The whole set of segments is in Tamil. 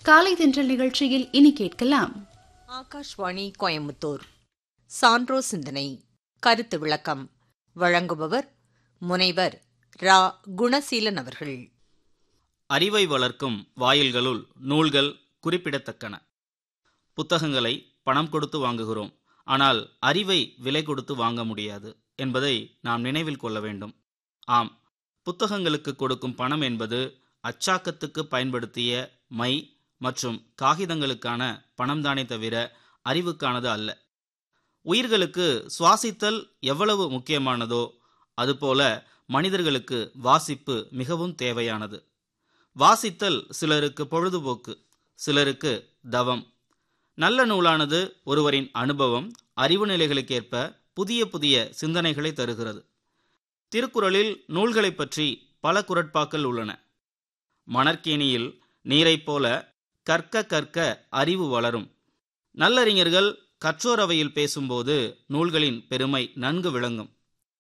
காலை தென்றல் நிகழ்ச்சியில் இனி கேட்கலாம் ஆகாஷ்வாணி கோயம்புத்தூர் சான்றோ சிந்தனை கருத்து விளக்கம் வழங்குபவர் முனைவர் ரா குணசீலன் அவர்கள் அறிவை வளர்க்கும் வாயில்களுள் நூல்கள் குறிப்பிடத்தக்கன புத்தகங்களை பணம் கொடுத்து வாங்குகிறோம் ஆனால் அறிவை விலை கொடுத்து வாங்க முடியாது என்பதை நாம் நினைவில் கொள்ள வேண்டும் ஆம் புத்தகங்களுக்கு கொடுக்கும் பணம் என்பது அச்சாக்கத்துக்கு பயன்படுத்திய மை மற்றும் காகிதங்களுக்கான பணம்தானே தவிர அறிவுக்கானது அல்ல உயிர்களுக்கு சுவாசித்தல் எவ்வளவு முக்கியமானதோ அதுபோல மனிதர்களுக்கு வாசிப்பு மிகவும் தேவையானது வாசித்தல் சிலருக்கு பொழுதுபோக்கு சிலருக்கு தவம் நல்ல நூலானது ஒருவரின் அனுபவம் அறிவு நிலைகளுக்கேற்ப புதிய புதிய சிந்தனைகளை தருகிறது திருக்குறளில் நூல்களைப் பற்றி பல குரட்பாக்கள் உள்ளன மணற்கேணியில் நீரைப் போல கற்க கற்க அறிவு வளரும் நல்லறிஞர்கள் கற்றோர் அவையில் பேசும்போது நூல்களின் பெருமை நன்கு விளங்கும்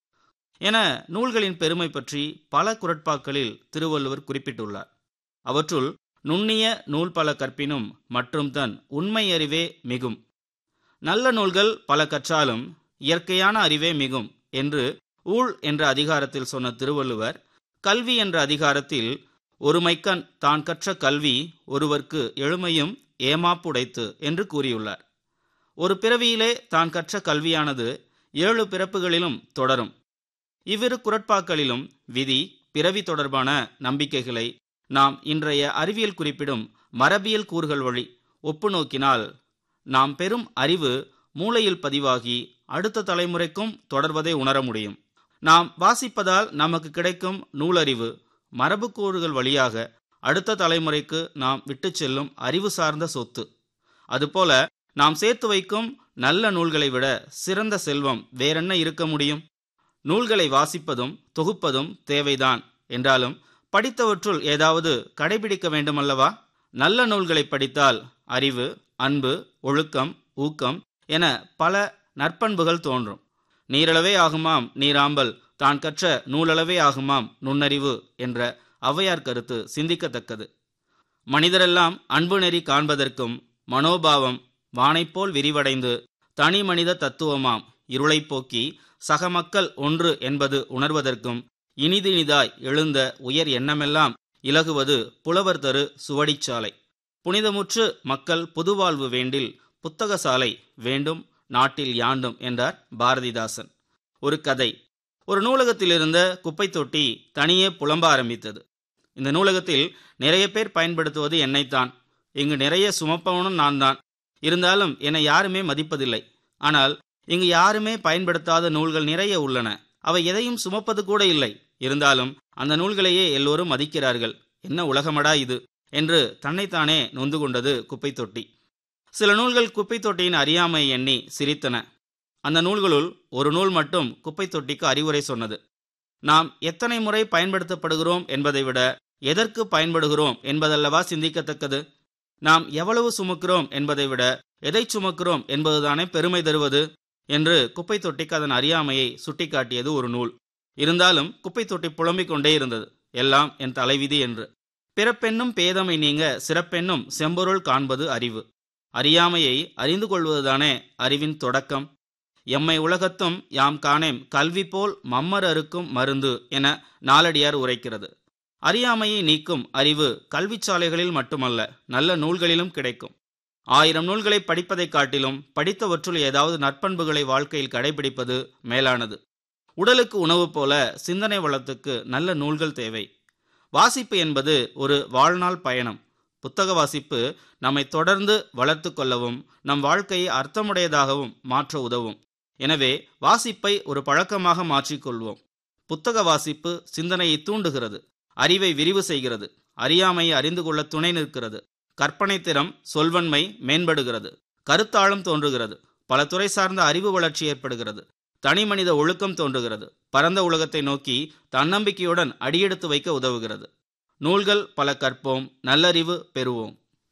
என நூல்களின் பெருமை பற்றி பல குரட்பாக்களில் திருவள்ளுவர் குறிப்பிட்டுள்ளார் அவற்றுள் நுண்ணிய நூல் பல கற்பினும் மற்றும் தன் உண்மை அறிவே மிகும் நல்ல நூல்கள் பல கற்றாலும் இயற்கையான அறிவே மிகும் என்று ஊழ் என்ற அதிகாரத்தில் சொன்ன திருவள்ளுவர் கல்வி என்ற அதிகாரத்தில் ஒருமைக்கண் தான் கற்ற கல்வி ஒருவர்க்கு எழுமையும் ஏமாப்புடைத்து என்று கூறியுள்ளார் ஒரு பிறவியிலே தான் கற்ற கல்வியானது ஏழு பிறப்புகளிலும் தொடரும் இவ்விரு குரட்பாக்களிலும் விதி பிறவி தொடர்பான நம்பிக்கைகளை நாம் இன்றைய அறிவியல் குறிப்பிடும் மரபியல் கூறுகள் வழி ஒப்பு நோக்கினால் நாம் பெறும் அறிவு மூளையில் பதிவாகி அடுத்த தலைமுறைக்கும் தொடர்வதை உணர முடியும் நாம் வாசிப்பதால் நமக்கு கிடைக்கும் நூலறிவு மரபுக்கூறுகள் வழியாக அடுத்த தலைமுறைக்கு நாம் விட்டு செல்லும் அறிவு சார்ந்த சொத்து அதுபோல நாம் சேர்த்து வைக்கும் நல்ல நூல்களை விட சிறந்த செல்வம் வேறென்ன இருக்க முடியும் நூல்களை வாசிப்பதும் தொகுப்பதும் தேவைதான் என்றாலும் படித்தவற்றுள் ஏதாவது கடைபிடிக்க வேண்டுமல்லவா நல்ல நூல்களை படித்தால் அறிவு அன்பு ஒழுக்கம் ஊக்கம் என பல நற்பண்புகள் தோன்றும் நீரளவே ஆகுமாம் நீராம்பல் தான் கற்ற நூலளவே ஆகுமாம் நுண்ணறிவு என்ற ஔவையார் கருத்து சிந்திக்கத்தக்கது மனிதரெல்லாம் அன்பு நெறி காண்பதற்கும் மனோபாவம் வானைப்போல் விரிவடைந்து தனி மனித தத்துவமாம் இருளைப் போக்கி சக மக்கள் ஒன்று என்பது உணர்வதற்கும் இனிதினிதாய் எழுந்த உயர் எண்ணமெல்லாம் இலகுவது புலவர் தரு சுவடிச்சாலை புனிதமுற்று மக்கள் புதுவாழ்வு வேண்டில் புத்தக சாலை வேண்டும் நாட்டில் யாண்டும் என்றார் பாரதிதாசன் ஒரு கதை ஒரு நூலகத்தில் இருந்த குப்பை தொட்டி தனியே புலம்ப ஆரம்பித்தது இந்த நூலகத்தில் நிறைய பேர் பயன்படுத்துவது என்னைத்தான் இங்கு நிறைய சுமப்பவனும் நான் தான் இருந்தாலும் என்னை யாருமே மதிப்பதில்லை ஆனால் இங்கு யாருமே பயன்படுத்தாத நூல்கள் நிறைய உள்ளன அவை எதையும் சுமப்பது கூட இல்லை இருந்தாலும் அந்த நூல்களையே எல்லோரும் மதிக்கிறார்கள் என்ன உலகமடா இது என்று தன்னைத்தானே நொந்து கொண்டது குப்பை தொட்டி சில நூல்கள் குப்பை தொட்டியின் அறியாமை எண்ணி சிரித்தன அந்த நூல்களுள் ஒரு நூல் மட்டும் குப்பை தொட்டிக்கு அறிவுரை சொன்னது நாம் எத்தனை முறை பயன்படுத்தப்படுகிறோம் என்பதை விட எதற்கு பயன்படுகிறோம் என்பதல்லவா சிந்திக்கத்தக்கது நாம் எவ்வளவு சுமக்கிறோம் என்பதை விட எதை சுமக்கிறோம் என்பதுதானே பெருமை தருவது என்று குப்பை தொட்டிக்கு அதன் அறியாமையை சுட்டிக்காட்டியது ஒரு நூல் இருந்தாலும் குப்பை தொட்டி புலம்பிக் கொண்டே இருந்தது எல்லாம் என் தலைவிதி என்று பிறப்பென்னும் பேதமை நீங்க சிறப்பென்னும் செம்பொருள் காண்பது அறிவு அறியாமையை அறிந்து கொள்வதுதானே அறிவின் தொடக்கம் எம்மை உலகத்தும் யாம் காணேம் கல்வி போல் மம்மர் அறுக்கும் மருந்து என நாலடியார் உரைக்கிறது அறியாமையை நீக்கும் அறிவு கல்விச்சாலைகளில் மட்டுமல்ல நல்ல நூல்களிலும் கிடைக்கும் ஆயிரம் நூல்களை படிப்பதைக் காட்டிலும் படித்தவற்றுள் ஏதாவது நற்பண்புகளை வாழ்க்கையில் கடைபிடிப்பது மேலானது உடலுக்கு உணவு போல சிந்தனை வளத்துக்கு நல்ல நூல்கள் தேவை வாசிப்பு என்பது ஒரு வாழ்நாள் பயணம் புத்தக வாசிப்பு நம்மை தொடர்ந்து வளர்த்து கொள்ளவும் நம் வாழ்க்கையை அர்த்தமுடையதாகவும் மாற்ற உதவும் எனவே வாசிப்பை ஒரு பழக்கமாக மாற்றிக்கொள்வோம் புத்தக வாசிப்பு சிந்தனையை தூண்டுகிறது அறிவை விரிவு செய்கிறது அறியாமையை அறிந்து கொள்ள துணை நிற்கிறது கற்பனை திறம் சொல்வன்மை மேம்படுகிறது கருத்தாழம் தோன்றுகிறது பல துறை சார்ந்த அறிவு வளர்ச்சி ஏற்படுகிறது தனி மனித ஒழுக்கம் தோன்றுகிறது பரந்த உலகத்தை நோக்கி தன்னம்பிக்கையுடன் அடியெடுத்து வைக்க உதவுகிறது நூல்கள் பல கற்போம் நல்லறிவு பெறுவோம்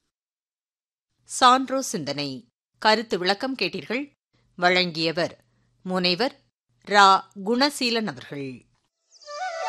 சான்றோ சிந்தனை கருத்து விளக்கம் கேட்டீர்கள் வழங்கியவர் முனைவர் ரா குணசீலன் அவர்கள்